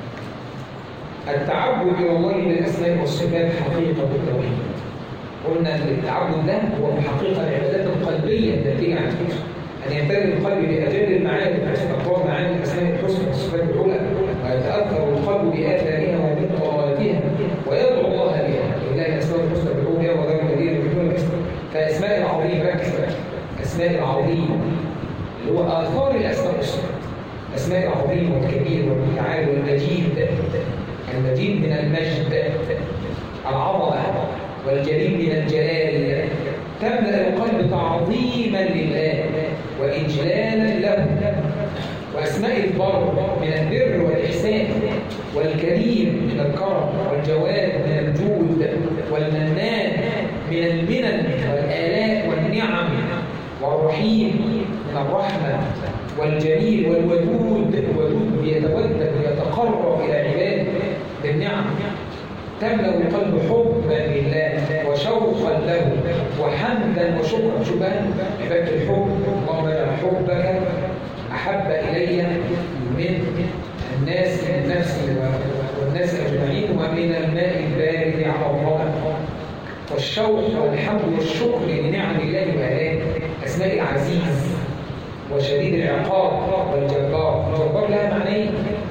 التعبد إلى الله بالأسماء والصفات حقيقة التوحيد قلنا ان التعبد ده هو في الحقيقة العبادات القلبية التي عن الفكر أن يمتلئ القلب بأجل المعاني أقوال معاني الأسماء الحسنى والصفات العلى ويتأثر القلب بآثارها وبطرائقها ويدعو الله بها لله الأسماء الحسنى بالعلى بها وذلك الذين يؤمنون الاسم فأسماء العظيم ركز أسماء العظيم اللي هو آثار الأسماء الحسنى أسماء العظيم والكبير والمتعال والمجيد المجيد من المجد العظمة والجليل من الجلال تملأ القلب تعظيما لله وإجلالا له وأسماء البر من البر والإحسان والكريم من الكرم والجواد من الجود والمنان من المنن والآلاء والنعم والرحيم من الرحمة والجميل والودود الودود بيتودد ويتقرب إلى عباده بالنعم تملأ القلب حبا لله وشوقا له وحمدا وشكرا شو بقى عبادة الحب اللهم اجعل حبك أحب إلي من الناس من نفسي والناس أجمعين ومن الماء البارد على الرمل والشوق والحمد والشكر لنعم الله وآلائه أسماء العزيز وشديد العقاب والجبار الجبار لها معنيين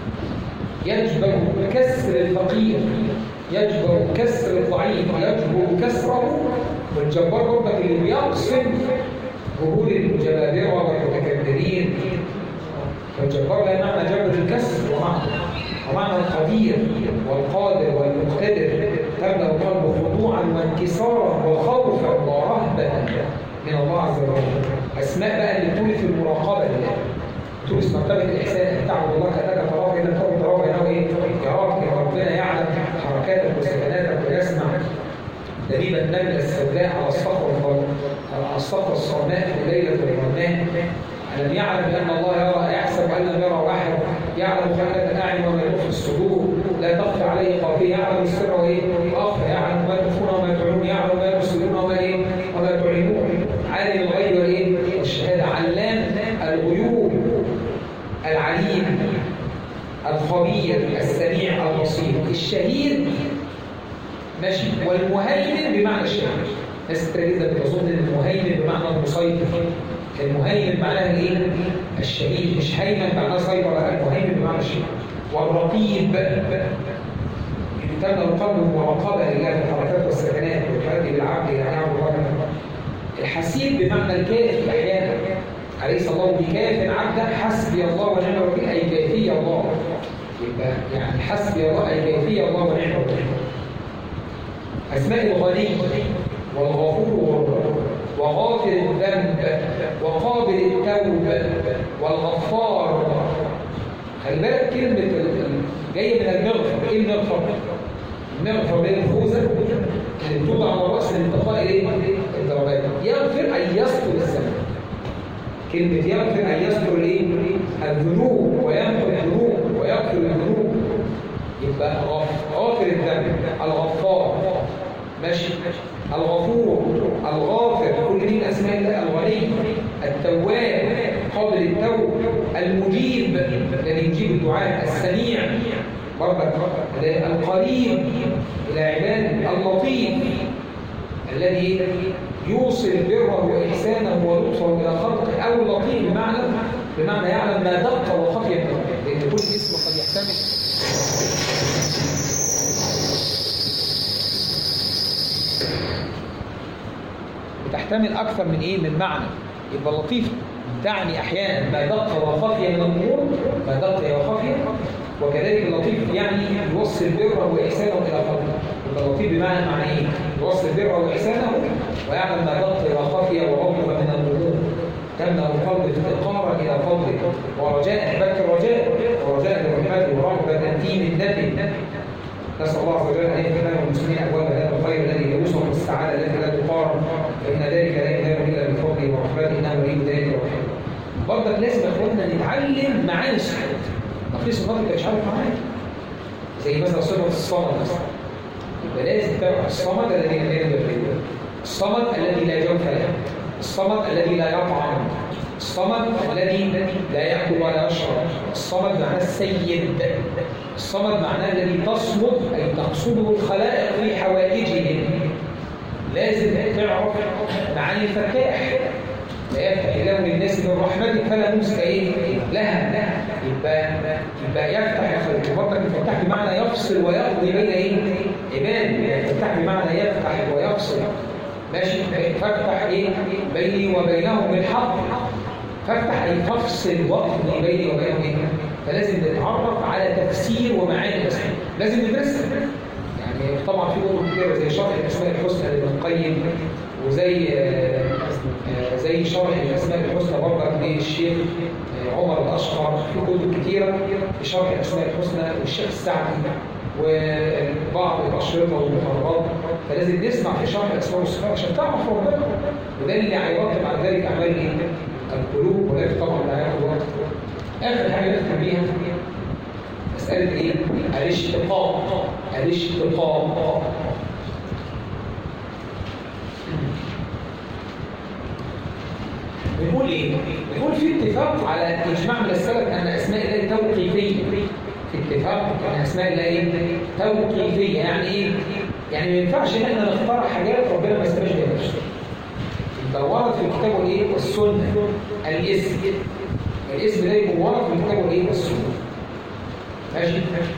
يجبر كسر الفقير يجبر كسر الضعيف يجبر كسره والجبار برضك اللي بيقسم جهود الجبابرة والمتكبرين فالجبار لا معنى جبر الكسر ومعنى ومعنى القدير والقادر والمقتدر تبدأ القلب خضوعا وانكسارا وخوفا ورهبة من الله عز وجل أسماء بقى اللي تولي في المراقبة لله تورث مرتبة الإحسان أن تعبد الله كأنك تراه إذا تكون تراه إنه إيه؟ يراك ربنا يعلم حركاتك وسكناتك ويسمع دبيب النملة السوداء على الصخرة على الصخرة الصرماء في ليلة الرماء ألم يعلم بأن الله يرى يحسب أن لم يرى أحد يعلم خلة الأعين وما يخفي الصدور لا تخفى عليه خافية يعلم السر وإيه وأخفى يعلم ما تخفون وما تعلمون يعلم ما يرسلون وما إيه وما تعلمون عالم الغيب والإيه والشهادة علام الغيوب العليم الخبير السميع البصير الشهيد ماشي والمهيمن بمعنى الشهيد ناس كتير جدا بتظن ان المهيمن بمعنى المسيطر المهيمن معناها ايه؟ الشهيد مش هيمن معناه سيطر لا المهيمن بمعنى الشهيد والرقيب تمنع القلب مراقبه لله في الحركات والسكنات وتؤدي بالعبد الى ان يعبد الله الحسيب بمعنى الكافي احيانا أليس الله بكاف عبدا حسبي الله ونعم الوكيل أي كافي الله يبقى يعني حسبي الله أي كافي الله ونعم الوكيل أسماء الغني والغفور وغافر الذنب وقابل التوب والغفار خلي بالك كلمة جاية من المغفر إيه المغفر؟ المغفر من الخوذة اللي بتوضع على رأس الانتقاء إيه؟ الدرجات يغفر أن يستر الذنب كلمة يغفر أن يستر الإيه؟ الذنوب ويغفر الذنوب ويغفر الذنوب يبقى غافر الذنب الغفار ماشي الغفور الغافر كل دي من اسماء الله الغني التواب قابل التوب المجيب الذي يجيب الدعاء السميع برضك القريب الى عباده اللطيف الذي يوصل بره واحسانه ولطفه الى خلقه او اللطيف بمعنى بمعنى يعلم ما دق وخفي منه لان كل اسم قد يحتمل بتحتمل أكثر من إيه؟ من معنى يبقى لطيف تعني أحيانا ما دق وخفي من الأمور ما دق وخفي وكذلك اللطيف يعني يوصل بره وإحسانه إلى فضله يبقى اللطيف بمعنى معنى إيه؟ يوصل بره وإحسانه ويعلم ما دق وخفي وغضب من الأمور تمنع القلب افتقارا إلى فضله ورجاء بك الرجاء ورجاء لرحمته ورغبة في منته نسأل الله عز وجل أن يفتح لنا المسلمين أبواب هذا الخير الذي يوصف السعادة التي لا تقارن فإن ذلك لا ينال إلا بفضله ورحمته إنه ولي ذلك ورحمته. برضك لازم يا إخواننا نتعلم معاني الصفات. ما في صفات أنت مش عارف معاني. زي مثلا صفة الصمد مثلا. يبقى لازم تعرف الصمد الذي لا يلد ولا الصمد الذي لا جوف له. الصمد الذي لا يطعم. الصمد الذي لا يأكل ولا يشرب. الصمد معناه السيد الصمد معناه الذي تصمد أي تقصده الخلائق في حوائجهم لازم تعرف معاني الفتاح لا يفتح الله للناس من رحمته فلا ممسك ايه لها يبقى يبقى يفتح الخلق برضك الفتاح بمعنى يفصل ويقضي بين ايه عباد الفتاح بمعنى يفتح ويفصل ماشي فافتح ايه بيني وبينهم بالحق فافتح اي تفصل واقضي بيني وبينهم ايه فلازم نتعرف على تفسير ومعاني الاسماء لازم ندرسها يعني طبعا في امور كتيره زي شرح الاسماء الحسنى لابن القيم وزي زي شرح الاسماء الحسنى برضك للشيخ عمر الاشقر في كتب كتيره في شرح الاسماء الحسنى والشيخ السعدي وبعض الاشرطه والمحاضرات فلازم نسمع في شرح الاسماء والصفات عشان تعرف ربنا وده اللي هيرتب على ذلك اعمال ايه؟ القلوب وذلك طبعا لا هياخد وقت آخر حاجة نفهم بيها مسألة إيه؟ الاشتقاق الاشتقاق بنقول إيه؟ بنقول في اتفاق على إجماع من السلف أن أسماء الله توقيفية في اتفاق أن أسماء الله إيه؟ توقيفية يعني إيه؟ يعني ما ينفعش إن إحنا نختار حاجات ربنا ما استباش بيها نفسه يبقى ورد في الكتاب والإيه؟ والسنة الاسم الاسم ده يكون ورد في الكتاب والايه والسنه ماشي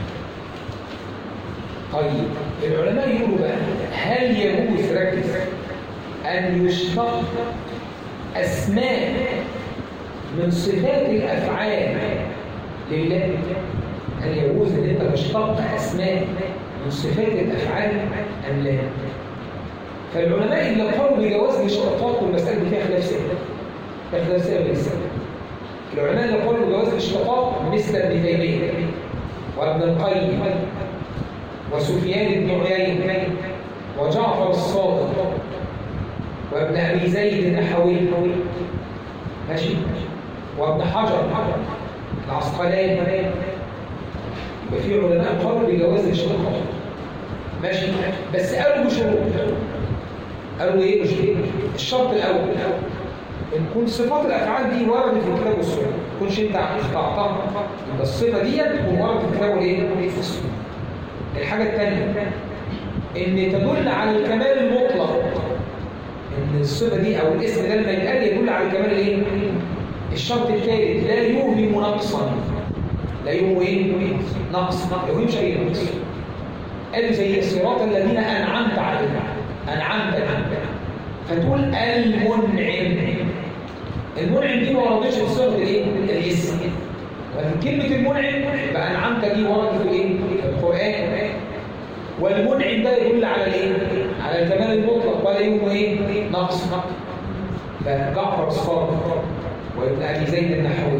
طيب العلماء يقولوا بقى هل يجوز ركز ان يشتق اسماء من صفات الافعال لله هل يجوز ان انت تشتق اسماء من صفات الافعال ام لا فالعلماء اللي قالوا بجواز الاشتقاق والمساله دي فيها خلاف سائل فيها خلاف سائل بالسبب العلماء اللي قالوا بجواز الاشتقاق مثل ابن تيميه وابن القيم وسفيان بن عيينة وجعفر الصادق وابن ابي زيد النحوي ماشي وابن حجر العسقلاني يبقى في علماء قالوا بجواز الاشتقاق ماشي بس قالوا بشروط قالوا ايه بشروط الشرط الاول ان كنت صفات الافعال دي وردت في الكتاب والسنه ما تكونش انت اخترعتها يبقى الصفه دي تكون وردت في الكتاب والايه والسنه الحاجه الثانيه ان تدل على الكمال المطلق ان الصفه دي او الاسم ده لما يتقال يدل على الكمال الايه الشرط الثالث لا يوهم نقصا لا يوهم ايه نقص لا يوهمش اي نقص قال زي الصراط الذين انعمت عليهم انعمت فتقول المنعم المنعم دي ما وردتش في صيغه الايه؟ الاسم ولكن كلمه المنعم بقى انعمت دي وردت في الايه؟ في القران والمنعم ده يدل على الايه؟ على الكمال المطلق ولا يوم ايه؟ نقص فجعفر الصادق وابن ابي زيد النحوي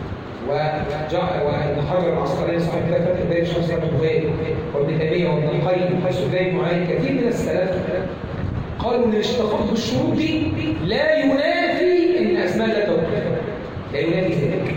وابن حجر العسقلاني صاحب كده فتح الباري شمس بن البخاري وابن تيميه وابن القيم حيث ذلك معين كثير من السلف قالوا ان الاشتقاق بالشروط دي لا ينافي ان الاسماء لا توقف لا ينافي ذلك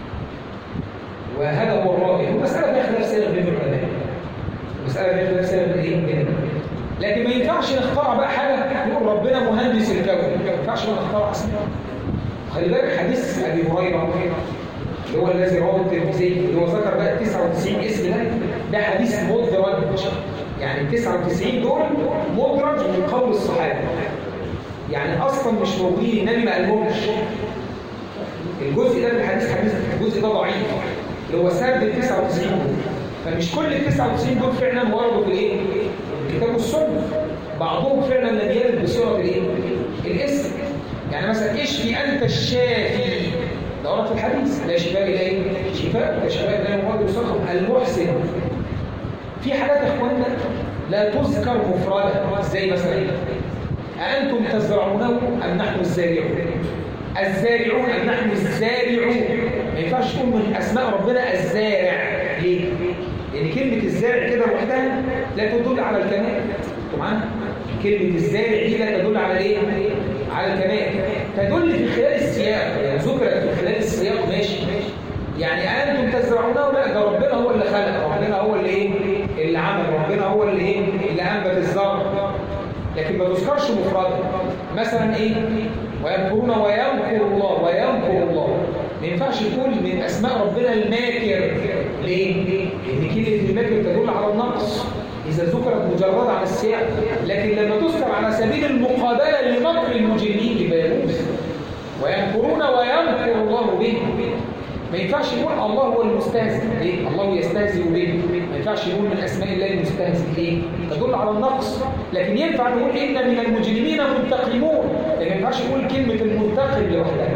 وهذا هو الراجح المساله فيها خلاف سائغ بين العلماء المساله فيها خلاف سائغ بين ايه لكن ما ينفعش نخترع بقى حاجه نقول ربنا مهندس الكون ما ينفعش نخترع اسماء خلي بالك حديث ابي هريره اللي هو الذي رواه الترمذي اللي هو ذكر بقى 99 اسم ده ده حديث مدرج يعني 99 دول مدرج من قول الصحابه يعني اصلا مش موجودين النبي ما قالهمش الجزء ده في الحديث حديث الجزء ده ضعيف اللي هو سرد ال 99 دول فمش كل ال 99 دول فعلا وردوا في الايه؟ الكتاب والسنه بعضهم فعلا لم يرد بصيغه الايه؟ الاسم يعني مثلا اشفي انت الشافي ده ورد في الحديث لا شفاء الا ايه؟ شفاء لا شفاء الا مرض وسقم المحسن في حاجات يا اخوانا لا تذكر مفردا زي مثلا أأنتم تزرعونه أم نحن الزارعون الزارعون أم نحن الزارعون ما ينفعش تقول من أسماء ربنا الزارع ليه؟ لأن كلمة الزارع كده لوحدها لا تدل على الكمال معانا؟ كلمة الزارع دي لا تدل على ايه؟ على الكمال تدل في خلال السياق يعني ذكرت في خلال السياق ماشي يعني أنتم تزرعونه لا ده ربنا هو اللي خلق ربنا هو اللي ايه؟ اللي عمل ربنا هو اللي ايه؟ اللي أنبت الزرع لكن ما تذكرش مفردا مثلا ايه؟ ويمكرون ويمكر الله ويمكر الله ما ينفعش تقول من اسماء ربنا الماكر ليه؟ لان كلمه الماكر تدل على النقص اذا ذكرت مجرده عن السياق لكن لما تذكر على سبيل المقابله لمكر المجرمين يبقى يجوز ويمكرون ويمكر الله بهم ما ينفعش نقول الله هو المستهزئ ليه؟ الله يستهزئ به ما ينفعش نقول من اسماء الله المستهزئ ليه؟ تدل على النقص لكن ينفع نقول ان من المجرمين منتقمون لكن ما ينفعش نقول كلمه المنتقم لوحدها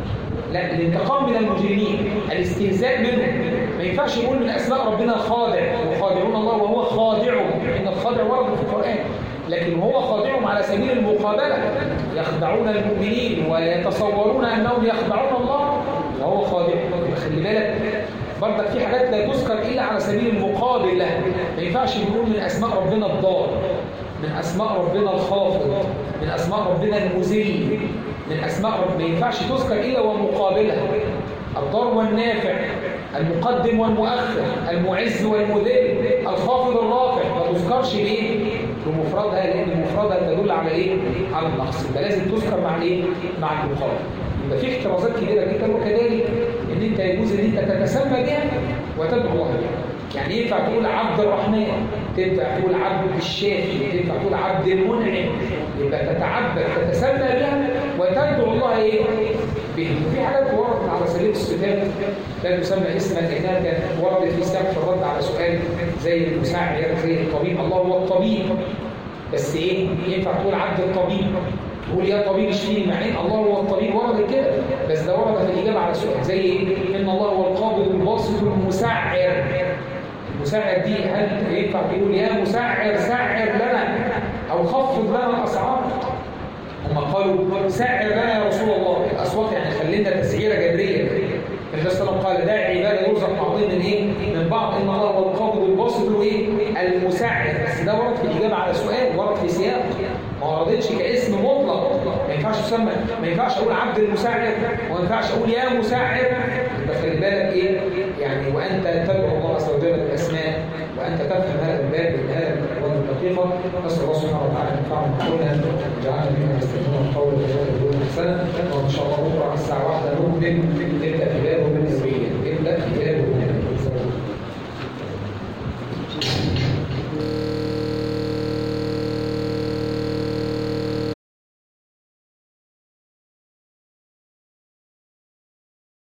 لا الانتقام من المجرمين الاستهزاء منهم ما ينفعش نقول من اسماء ربنا خادع وخادعون الله وهو خادعهم ان الخادع ورد في القران لكن هو خادعهم على سبيل المقابله يخدعون المؤمنين ويتصورون انهم يخدعون الله وهو خادع خلي بالك برضك في حاجات لا تذكر الا على سبيل المقابل لها ما ينفعش نقول من اسماء ربنا الضار من اسماء ربنا الخافض من اسماء ربنا المذل من اسماء ربنا ما ينفعش تذكر الا ومقابلها الضار والنافع المقدم والمؤخر المعز والمذل الخافض الرافع ما تذكرش ليه بمفردها لان مفردها تدل على ايه على النقص يبقى لازم تذكر مع الايه مع المقابل يبقى في احترازات كبيره جدا وكذلك ان انت يجوز ان انت تتسمى بها وتدعو الله بها يعني ينفع تقول عبد الرحمن تنفع تقول عبد الشافي تنفع تقول عبد المنعم يبقى تتعبد تتسمى بها وتدعو الله ايه به وفي حاجات وردت على سبيل الصفات لا تسمى اسما لانها كانت وردت في سبب الرد على سؤال زي المساعر زي الطبيب الله هو الطبيب بس ايه ينفع تقول عبد الطبيب تقول يا طبيب اشفيني معنين الله هو الطبيب ورد كده بس ده ورد في الاجابه على السؤال زي ايه ان الله هو القابض الباسط المسعر المسعر دي هل ينفع تقول يا مسعر سعر لنا او خفض لنا الاسعار هم قالوا سعر لنا يا رسول الله الاسواق يعني خلينا تسعيره جبريه النبي صلى الله عليه وسلم قال ده عباده يرزق بعضهم من ايه من بعض ان الله هو القابض الباسط وايه المسعر بس ده ورد في الاجابه على السؤال ورد في سياق ما وردتش كاسم مطلق ما ينفعش تسمى ما ينفعش اقول عبد المسعر وما ينفعش اقول يا مسعر يبقى خلي بالك ايه يعني وانت تدعو الله عز وجل بالاسماء وانت تفهم هذا الباب من هذا الابواب الدقيقه نسال الله سبحانه وتعالى ان ينفعنا بقولنا وجعلنا ممن يستفيدون القول ويتبعون احسنه وان شاء الله بكره على الساعه 1 نكمل